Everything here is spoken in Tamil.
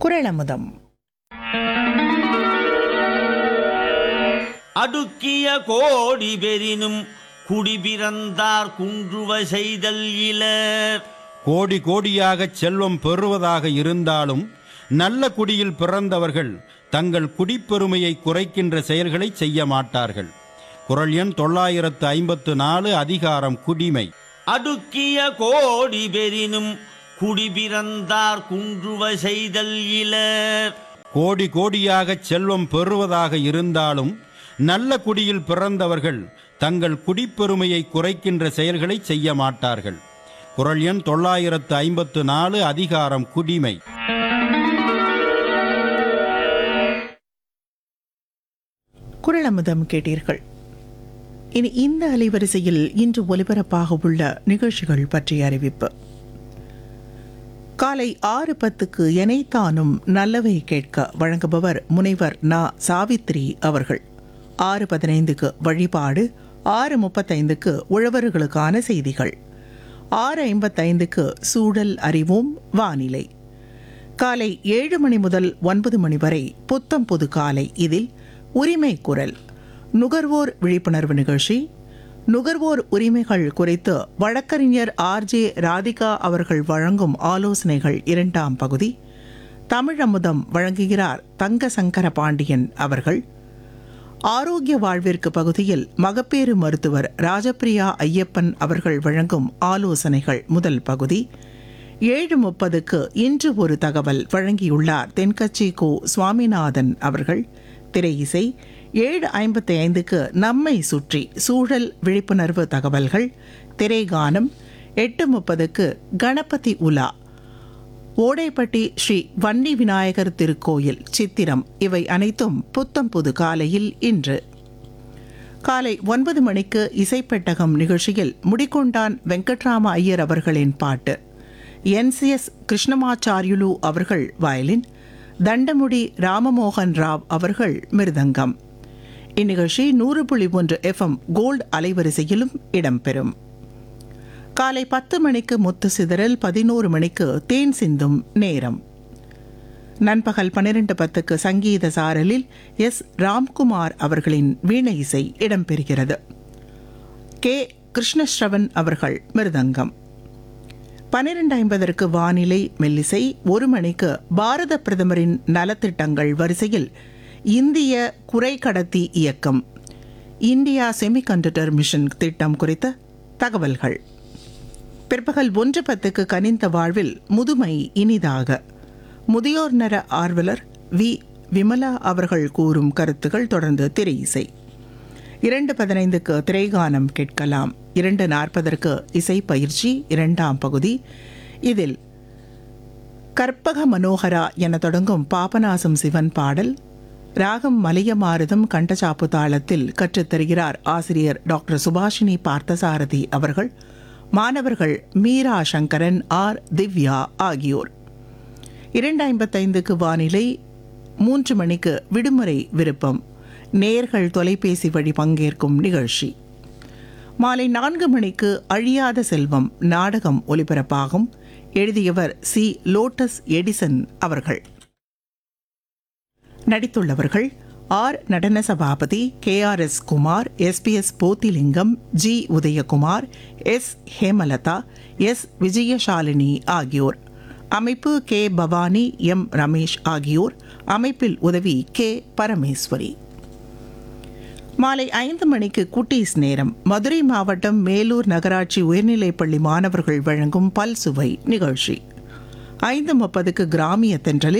குரலமுதம் அடுக்கிய கோடி பெறினும் குடிபிறந்தார் குன்றுவ செய்தல் இலர் கோடி கோடியாகச் செல்வம் பெறுவதாக இருந்தாலும் நல்ல குடியில் பிறந்தவர்கள் தங்கள் குடிப்பெருமையை குறைக்கின்ற செயல்களை செய்ய மாட்டார்கள் குரல் எண் தொள்ளாயிரத்து ஐம்பத்து நாலு அதிகாரம் குடிமை அடுக்கிய கோடி பெறினும் குடிபிறந்தார் குன்றுவ செய்தல் இலர் கோடி கோடியாகச் செல்வம் பெறுவதாக இருந்தாலும் நல்ல குடியில் பிறந்தவர்கள் தங்கள் குடிப்பெருமையை குறைக்கின்ற செயல்களை செய்ய மாட்டார்கள் குரல் எண் தொள்ளாயிரத்து ஐம்பத்து நாலு அதிகாரம் குடிமை குரலமுதம் கேட்டீர்கள் இனி இந்த அலைவரிசையில் இன்று ஒலிபரப்பாக உள்ள நிகழ்ச்சிகள் பற்றிய அறிவிப்பு காலை ஆறு பத்துக்கு எனைத்தானும் நல்லவை கேட்க வழங்குபவர் முனைவர் நா சாவித்ரி அவர்கள் ஆறு பதினைந்துக்கு வழிபாடு ஆறு முப்பத்தைந்துக்கு உழவர்களுக்கான செய்திகள் ஆறு ஐம்பத்தைந்துக்கு சூழல் அறிவோம் வானிலை காலை ஏழு மணி முதல் ஒன்பது மணி வரை புத்தம் புது காலை இதில் உரிமை குரல் நுகர்வோர் விழிப்புணர்வு நிகழ்ச்சி நுகர்வோர் உரிமைகள் குறித்து வழக்கறிஞர் ஆர்ஜே ராதிகா அவர்கள் வழங்கும் ஆலோசனைகள் இரண்டாம் பகுதி தமிழமுதம் வழங்குகிறார் தங்க சங்கர பாண்டியன் அவர்கள் ஆரோக்கிய வாழ்விற்கு பகுதியில் மகப்பேறு மருத்துவர் ராஜபிரியா ஐயப்பன் அவர்கள் வழங்கும் ஆலோசனைகள் முதல் பகுதி ஏழு முப்பதுக்கு இன்று ஒரு தகவல் வழங்கியுள்ளார் தென்கட்சி கோ சுவாமிநாதன் அவர்கள் திரை இசை ஏழு ஐம்பத்தி ஐந்துக்கு நம்மை சுற்றி சூழல் விழிப்புணர்வு தகவல்கள் திரைகானம் எட்டு முப்பதுக்கு கணபதி உலா ஓடைப்பட்டி ஸ்ரீ வன்னி விநாயகர் திருக்கோயில் சித்திரம் இவை அனைத்தும் புத்தம் புது காலையில் இன்று காலை ஒன்பது மணிக்கு இசைப்பெட்டகம் நிகழ்ச்சியில் முடிகொண்டான் வெங்கட்ராம ஐயர் அவர்களின் பாட்டு என்சிஎஸ் கிருஷ்ணமாச்சாரியுலு அவர்கள் வயலின் தண்டமுடி ராமமோகன் ராவ் அவர்கள் மிருதங்கம் இந்நிகழ்ச்சி நூறு புள்ளி ஒன்று எஃப்எம் கோல்டு அலைவரிசையிலும் இடம்பெறும் காலை பத்து மணிக்கு முத்து சிதறல் பதினோரு மணிக்கு தேன் சிந்தும் நேரம் நண்பகல் பன்னிரண்டு பத்துக்கு சங்கீத சாரலில் எஸ் ராம்குமார் அவர்களின் வீணை இசை இடம்பெறுகிறது கே கிருஷ்ணஸ்ரவன் அவர்கள் மிருதங்கம் பன்னிரண்டு ஐம்பதற்கு வானிலை மெல்லிசை ஒரு மணிக்கு பாரத பிரதமரின் நலத்திட்டங்கள் வரிசையில் இந்திய குறைக்கடத்தி இயக்கம் இந்தியா செமிகண்டக்டர் மிஷன் திட்டம் குறித்த தகவல்கள் பிற்பகல் ஒன்று பத்துக்கு கனிந்த வாழ்வில் முதுமை இனிதாக முதியோர் நர ஆர்வலர் வி விமலா அவர்கள் கூறும் கருத்துகள் தொடர்ந்து திரை இசை இரண்டு பதினைந்துக்கு திரைகானம் கேட்கலாம் இரண்டு நாற்பதற்கு இசை பயிற்சி இரண்டாம் பகுதி இதில் கற்பக மனோகரா என தொடங்கும் பாபநாசம் சிவன் பாடல் ராகம் மலையமாருதம் கண்டசாப்பு தாளத்தில் கற்றுத்தருகிறார் ஆசிரியர் டாக்டர் சுபாஷினி பார்த்தசாரதி அவர்கள் மாணவர்கள் மீரா சங்கரன் ஆர் திவ்யா ஆகியோர் இரண்டு ஐம்பத்தைந்துக்கு வானிலை மூன்று மணிக்கு விடுமுறை விருப்பம் நேர்கள் தொலைபேசி வழி பங்கேற்கும் நிகழ்ச்சி மாலை நான்கு மணிக்கு அழியாத செல்வம் நாடகம் ஒலிபரப்பாகும் எழுதியவர் சி லோட்டஸ் எடிசன் அவர்கள் நடித்துள்ளவர்கள் R Nadana Sabapathy K R S Kumar SPS Pothilingam G Udayakumar S Hemalatha S Vijayashalini ஆகியோர் அமைப்பு கே பவானி எம் ரமேஷ் ஆகியோர் அமைப்பில் உதவி கே பரமேஸ்வரி மாலை ஐந்து மணிக்கு குட்டீஸ் நேரம் மதுரை மாவட்டம் மேலூர் நகராட்சி உயர்நிலைப்பள்ளி மாணவர்கள் வழங்கும் பல்சுவை நிகழ்ச்சி ஐந்து முப்பதுக்கு கிராமிய தென்றலில்